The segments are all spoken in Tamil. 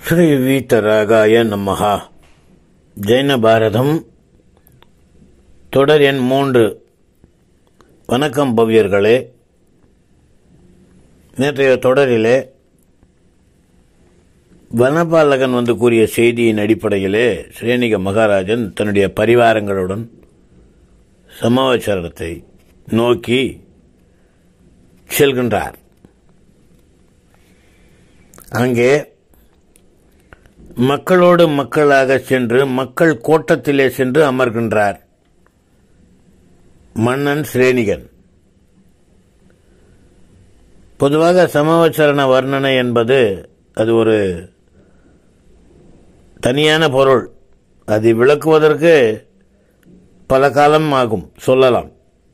ஸ்ரீ வீத்தராகாய நமஹா ஜெயின பாரதம் தொடர் எண் மூன்று வணக்கம் பவ்யர்களே நேற்றைய தொடரிலே வனபாலகன் வந்து கூறிய செய்தியின் அடிப்படையிலே ஸ்ரீனிக மகாராஜன் தன்னுடைய பரிவாரங்களுடன் சமாவச்சரணத்தை நோக்கி செல்கின்றார் அங்கே மக்களோடு மக்களாக சென்று மக்கள் கோட்டத்திலே சென்று அமர்கின்றார் மன்னன் ஸ்ரேனிகன் பொதுவாக சமவச்சரண வர்ணனை என்பது அது ஒரு தனியான பொருள் அது விளக்குவதற்கு பல காலம் ஆகும் சொல்லலாம்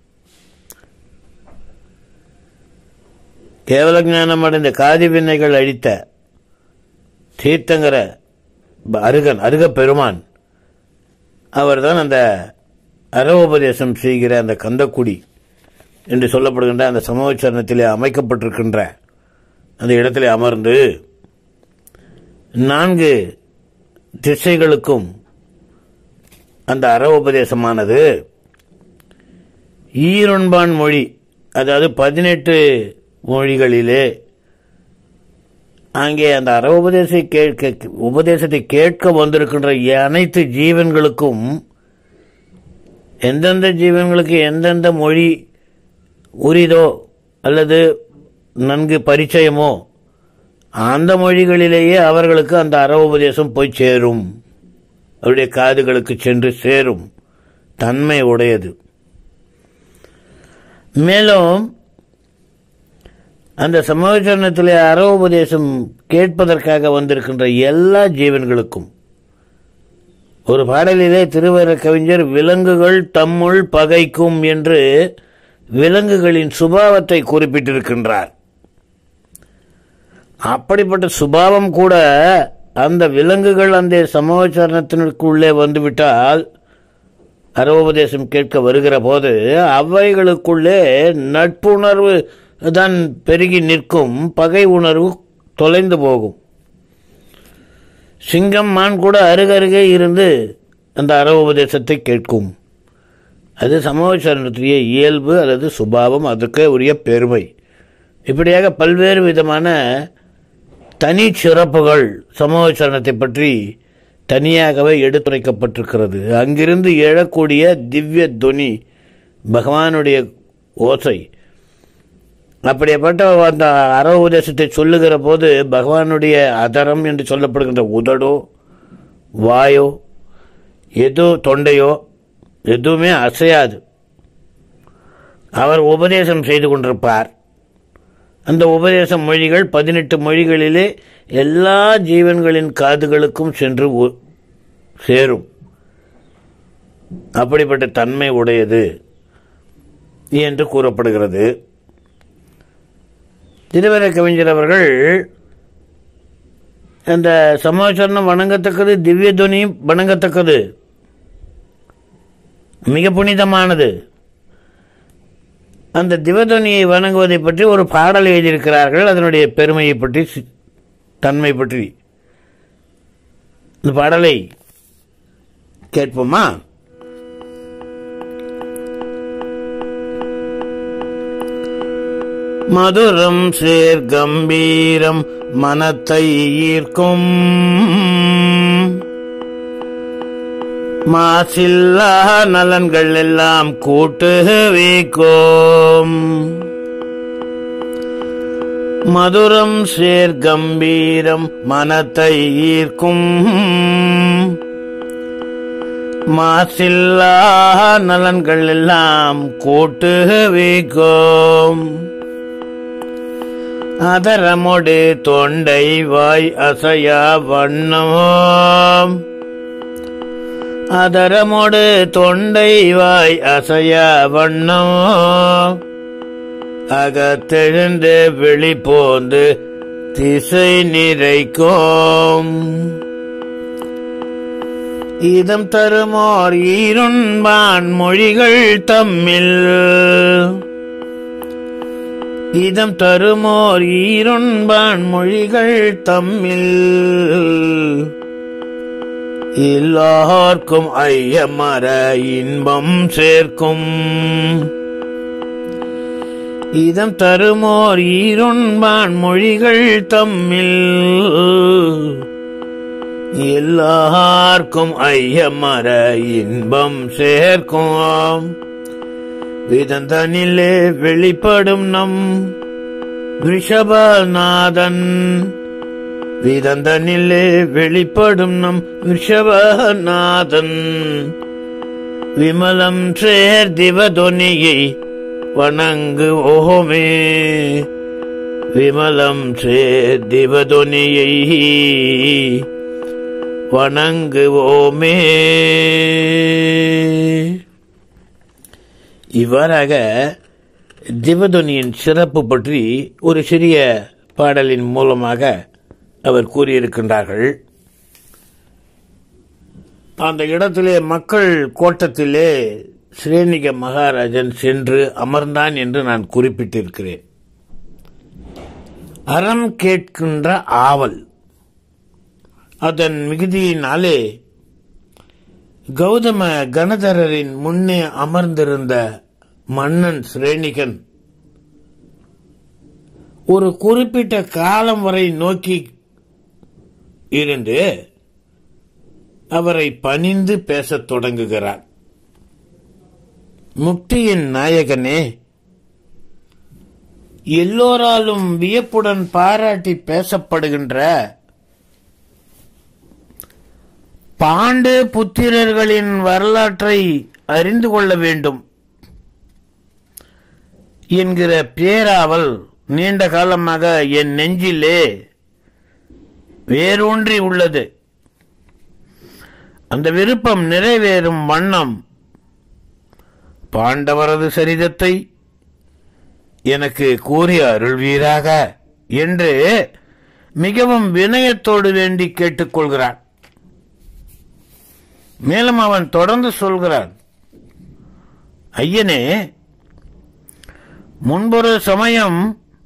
கேவல ஞானம் அடைந்த காதி வினைகள் அழித்த தீர்த்தங்கர அருகன் அருக பெருமான் அவர்தான் அந்த அறவோபதேசம் செய்கிற அந்த கந்தக்குடி என்று சொல்லப்படுகின்ற அந்த சமவச்சரணத்திலே அமைக்கப்பட்டிருக்கின்ற அந்த இடத்திலே அமர்ந்து நான்கு திசைகளுக்கும் அந்த அற உபதேசமானது ஈரொன்பான் மொழி அதாவது பதினெட்டு மொழிகளிலே அங்கே அந்த அற உபதேச கேட்க உபதேசத்தை கேட்க வந்திருக்கின்ற அனைத்து ஜீவன்களுக்கும் எந்தெந்த ஜீவன்களுக்கு எந்தெந்த மொழி உரிதோ அல்லது நன்கு பரிச்சயமோ அந்த மொழிகளிலேயே அவர்களுக்கு அந்த அற உபதேசம் போய் சேரும் அவருடைய காதுகளுக்கு சென்று சேரும் தன்மை உடையது மேலும் அந்த சமாச்சாரணத்திலே அற உபதேசம் கேட்பதற்காக வந்திருக்கின்ற எல்லா ஜீவன்களுக்கும் ஒரு பாடலிலே திருவர கவிஞர் விலங்குகள் தம்முள் பகைக்கும் என்று விலங்குகளின் சுபாவத்தை குறிப்பிட்டிருக்கின்றார் அப்படிப்பட்ட சுபாவம் கூட அந்த விலங்குகள் அந்த சமோச்சரணத்தினுக்குள்ளே வந்துவிட்டால் அரோபதேசம் கேட்க வருகிற போது அவைகளுக்குள்ளே நட்புணர்வு தான் பெருகி நிற்கும் பகை உணர்வு தொலைந்து போகும் சிங்கம் மான் கூட அருகருகே இருந்து அந்த அற உபதேசத்தை கேட்கும் அது சமோச்சரணத்துடைய இயல்பு அல்லது சுபாவம் அதுக்கே உரிய பெருமை இப்படியாக பல்வேறு விதமான தனி சிறப்புகள் சமோச்சரணத்தை பற்றி தனியாகவே எடுத்துரைக்கப்பட்டிருக்கிறது அங்கிருந்து எழக்கூடிய திவ்ய துனி பகவானுடைய ஓசை அப்படிப்பட்ட அந்த அற உபதேசத்தை சொல்லுகிற போது பகவானுடைய அதரம் என்று சொல்லப்படுகின்ற உதடோ வாயோ எதோ தொண்டையோ எதுவுமே அசையாது அவர் உபதேசம் செய்து கொண்டிருப்பார் அந்த உபதேச மொழிகள் பதினெட்டு மொழிகளிலே எல்லா ஜீவன்களின் காதுகளுக்கும் சென்று சேரும் அப்படிப்பட்ட தன்மை உடையது என்று கூறப்படுகிறது திருவர கவிஞர் அவர்கள் அந்த சமாச்சாரம் வணங்கத்தக்கது திவ்ய துவனியும் வணங்கத்தக்கது மிக புனிதமானது அந்த திவதுவனியை வணங்குவதை பற்றி ஒரு பாடல் எழுதியிருக்கிறார்கள் அதனுடைய பெருமையை பற்றி தன்மை பற்றி இந்த பாடலை கேட்போமா மதுரம் சேர் கம்பீரம் மனத்தை ஈர்க்கும் மாசில்லா நலன்கள் எல்லாம் கூட்டு வைக்கும் மதுரம் சேர் கம்பீரம் மனத்தை ஈர்க்கும் மாசில்லா நலன்கள் எல்லாம் கூட்டு வைக்கும் அதரமொடு தொண்டை வாய் அசையா வண்ணம் அதரமோடு தொண்டை வாய் அசைய வண்ணம் அகத்தெழுந்து வெளிப்போந்து திசை நிறைக்கும் இதம் தருமோர் ஈருண்பான் மொழிகள் தம்மில் இதம் தருமோர் ஈரொன்பான் மொழிகள் தம்மில் எல்லார்க்கும் ஐயமர இன்பம் சேர்க்கும் இதம் தருமோர் ஈரொன்பான் மொழிகள் தம்மில் எல்லார்க்கும் ஐயமர இன்பம் சேர்க்கும் விதந்தனிலே வெளிப்படும் நம் ரிஷபநாதன் விதந்தனிலே வெளிப்படும் நம் ரிஷபநாதன் விமலம் சேர் திவதொனியை வணங்கு ஓமே விமலம் சேர் திவதொனியை வணங்குவோமே இவ்வாறாக திவதொனியின் சிறப்பு பற்றி ஒரு சிறிய பாடலின் மூலமாக அவர் கூறியிருக்கின்றார்கள் அந்த இடத்திலே மக்கள் கோட்டத்திலே ஸ்ரேனிக மகாராஜன் சென்று அமர்ந்தான் என்று நான் குறிப்பிட்டிருக்கிறேன் அறம் கேட்கின்ற ஆவல் அதன் மிகுதியினாலே கௌதம கணதரரின் முன்னே அமர்ந்திருந்த மன்னன் ஸ்ரேணிகன் ஒரு குறிப்பிட்ட காலம் வரை நோக்கி இருந்து அவரை பணிந்து பேசத் தொடங்குகிறார் முக்தியின் நாயகனே எல்லோராலும் வியப்புடன் பாராட்டி பேசப்படுகின்ற பாண்டு புத்திரர்களின் வரலாற்றை அறிந்து கொள்ள வேண்டும் என்கிற பேராவல் நீண்ட காலமாக என் நெஞ்சிலே வேரூன்றி உள்ளது அந்த விருப்பம் நிறைவேறும் வண்ணம் பாண்டவரது சரிதத்தை எனக்கு கூறி அருள்வீராக என்று மிகவும் வினயத்தோடு வேண்டி கேட்டுக்கொள்கிறான் மேலும் அவன் தொடர்ந்து சொல்கிறான் ஐயனே முன்பொரு சமயம்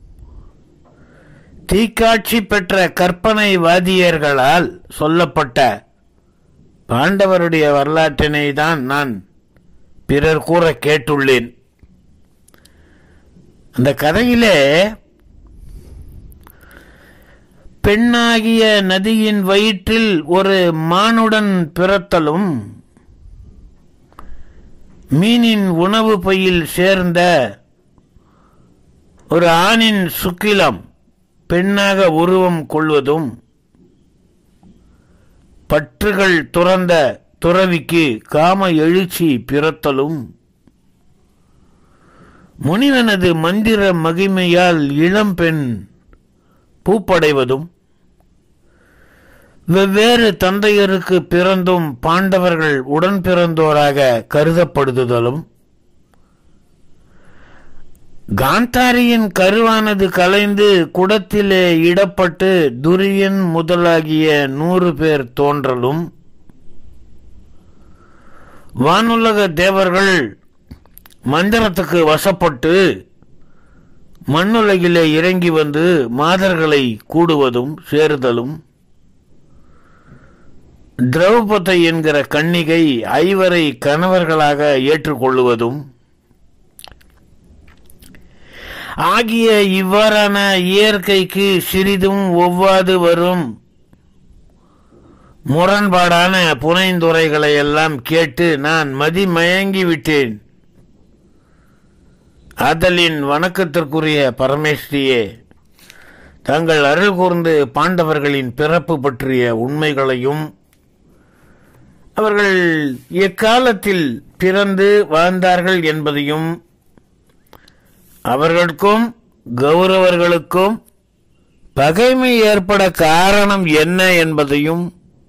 தீக்காட்சி பெற்ற கற்பனை வாதியர்களால் சொல்லப்பட்ட பாண்டவருடைய வரலாற்றினை தான் நான் பிறர் கூற கேட்டுள்ளேன் அந்த கதையிலே பெண்ணாகிய நதியின் வயிற்றில் ஒரு மானுடன் பிறத்தலும் மீனின் உணவு பையில் சேர்ந்த ஒரு ஆணின் சுக்கிலம் பெண்ணாக உருவம் கொள்வதும் பற்றுகள் துறந்த துறவிக்கு காம எழுச்சி பிறத்தலும் முனிவனது மந்திர மகிமையால் இளம்பெண் பூப்படைவதும் வெவ்வேறு தந்தையருக்கு பிறந்தும் பாண்டவர்கள் உடன் பிறந்தோராக கருதப்படுதலும் காந்தாரியின் கருவானது கலைந்து குடத்திலே இடப்பட்டு துரியன் முதலாகிய நூறு பேர் தோன்றலும் வானுலக தேவர்கள் மந்திரத்துக்கு வசப்பட்டு மண்ணுலகிலே இறங்கி வந்து மாதர்களை கூடுவதும் சேருதலும் திரௌபதை என்கிற கன்னிகை ஐவரை கணவர்களாக ஏற்றுக்கொள்ளுவதும் ஆகிய இவ்வாறான இயற்கைக்கு சிறிதும் ஒவ்வாது வரும் முரண்பாடான புனைந்துரைகளை எல்லாம் கேட்டு நான் மதிமயங்கி விட்டேன் ஆதலின் வணக்கத்திற்குரிய பரமேஸ்வரியே தாங்கள் அருள் கூர்ந்து பாண்டவர்களின் பிறப்பு பற்றிய உண்மைகளையும் அவர்கள் எக்காலத்தில் பிறந்து வாழ்ந்தார்கள் என்பதையும் அவர்களுக்கும் கௌரவர்களுக்கும் பகைமை ஏற்பட காரணம் என்ன என்பதையும்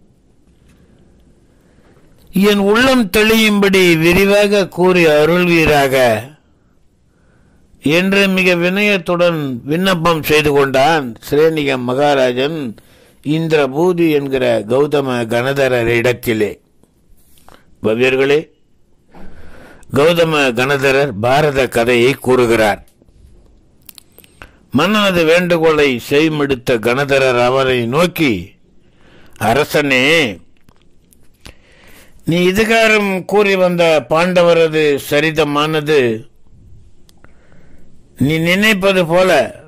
என் உள்ளம் தெளியும்படி விரிவாக கூறி அருள்வீராக என்று மிக வினயத்துடன் விண்ணப்பம் செய்து கொண்டான் ஸ்ரேணிக மகாராஜன் இந்திரபூதி என்கிற கௌதம கணதரர் இடத்திலே பவ்யர்களே கௌதம கணதரர் பாரத கதையை கூறுகிறார் மன்னனது வேண்டுகோளை செய்மெடுத்த கணதரர் அவரை நோக்கி அரசனே நீ இதுகாரம் கூறி வந்த பாண்டவரது சரிதமானது நீ நினைப்பது போல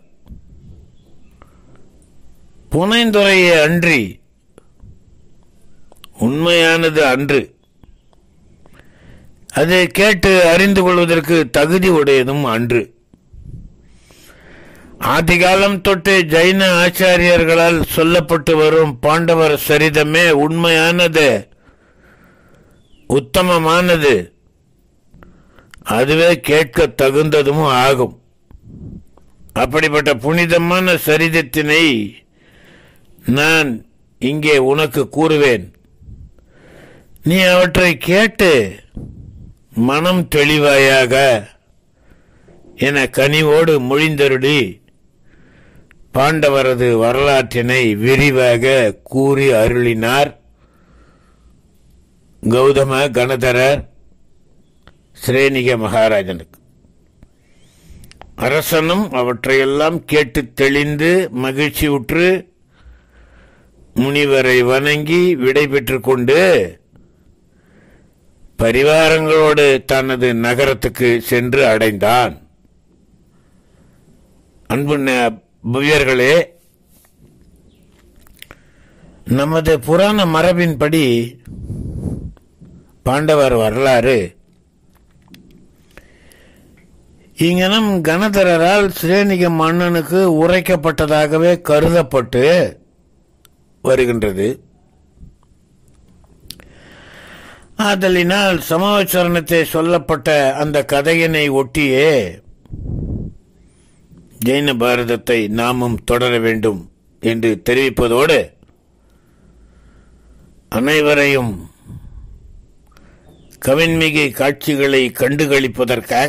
புனைந்துரையே அன்றி உண்மையானது அன்று அதை கேட்டு அறிந்து கொள்வதற்கு தகுதி உடையதும் அன்று ஆதிகாலம் தொட்டு ஜைன ஆச்சாரியர்களால் சொல்லப்பட்டு வரும் பாண்டவர் சரிதமே உண்மையானது உத்தமமானது அதுவே கேட்க தகுந்ததும் ஆகும் அப்படிப்பட்ட புனிதமான சரிதத்தினை நான் இங்கே உனக்கு கூறுவேன் நீ அவற்றை கேட்டு மனம் தெளிவாயாக என கனிவோடு மொழிந்தருளி பாண்டவரது வரலாற்றினை விரிவாக கூறி அருளினார் கௌதம கணதரர் சிரேனிக மகாராஜனுக்கு அரசனும் அவற்றையெல்லாம் கேட்டு தெளிந்து மகிழ்ச்சியுற்று முனிவரை வணங்கி விடை பெற்றுக் கொண்டு பரிவாரங்களோடு தனது நகரத்துக்கு சென்று அடைந்தான் அன்பு புவியர்களே நமது புராண மரபின்படி பாண்டவர் வரலாறு இங்கனம் கணதரரால் சிரேனிக மன்னனுக்கு உரைக்கப்பட்டதாகவே கருதப்பட்டு வருகின்றது ஆதலினால் சமாவச்சரணத்தை சொல்லப்பட்ட அந்த கதையினை ஒட்டியே ஜெயின பாரதத்தை நாமும் தொடர வேண்டும் என்று தெரிவிப்பதோடு அனைவரையும் கவின்மிகை காட்சிகளை கண்டுகளிப்பதற்காக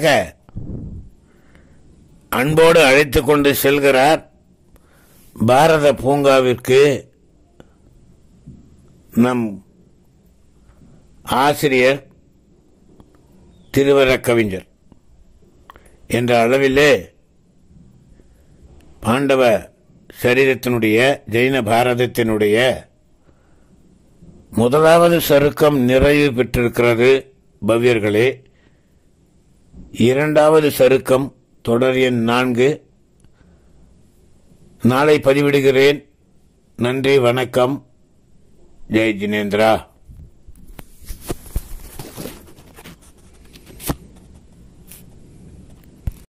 அன்போடு அழைத்து கொண்டு செல்கிறார் பாரத பூங்காவிற்கு நம் ஆசிரியர் திருவர கவிஞர் என்ற அளவிலே பாண்டவ சரீரத்தினுடைய ஜெயின பாரதத்தினுடைய முதலாவது சருக்கம் நிறைவு பெற்றிருக்கிறது பவ்யர்களே இரண்டாவது சருக்கம் தொடர் எண் நான்கு நாளை பதிவிடுகிறேன் நன்றி வணக்கம் ஜெய் ஜினேந்திரா